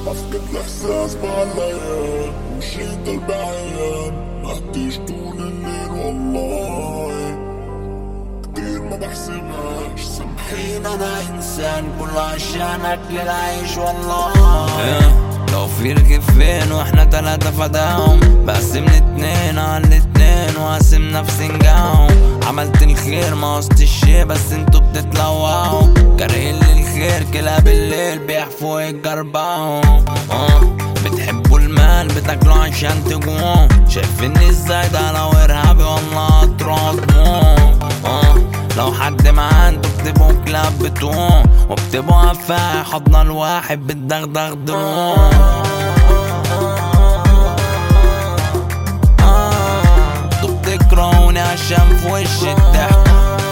بفقد الاحساس مع الليل مشيت البعيد نهتيش طول الليل والله كتير ما بحسبهاش سامحيني انا انسان كل عشانك للعيش والله لو في رغيف فين واحنا تلاتة فداهم بقسم الاتنين على الاتنين وقاسم نفسي نجاهم عملت الخير ما وسط الشي بس انتوا بتتلوعوا كارهين للخير كلها بالليل بيحفوا يتجربعوا آه. بتحبوا المال بتاكلوا عشان تجوعوا شايفيني ازاي ده لو ارهابي والله هتروحوا دموع آه. لو حد معاه انتوا بتبقوا كلاب بتوع وبتبقوا عفاية حضن الواحد بتدغدغ دموع آه، انتوا بتكرهوني عشان في وش الضحك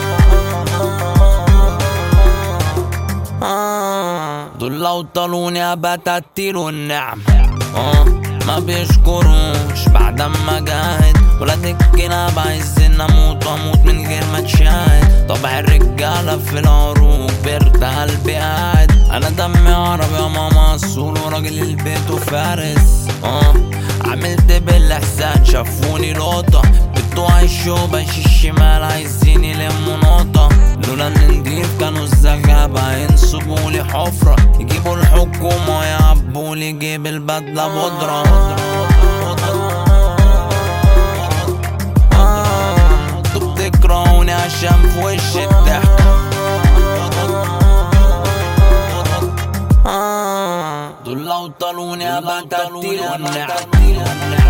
آه، دول لو طالوني ابقى تقتيل النعم آه، ما بيشكروش بعد ما جاهد ولاد الكلاب عايزين اموت واموت من غير ما تشاهد طبع الرجالة في العروق بيرد قلبي قاعد انا دمي عربي يا ماما اصول وراجل البيت وفارس اه عملت بالاحسان شافوني لقطة بتوع الشوبة الشمال عايزين يلموا نقطة لولا ان نضيف كانوا الزغابة هينصبوا لي حفرة يجيبوا الحكومة ويعبوا لي جيب البدلة بودرة آه، انتوا بتكرهوني عشان في وش الضحك آه، دول لو طالوني ابقى تقتيل والنعم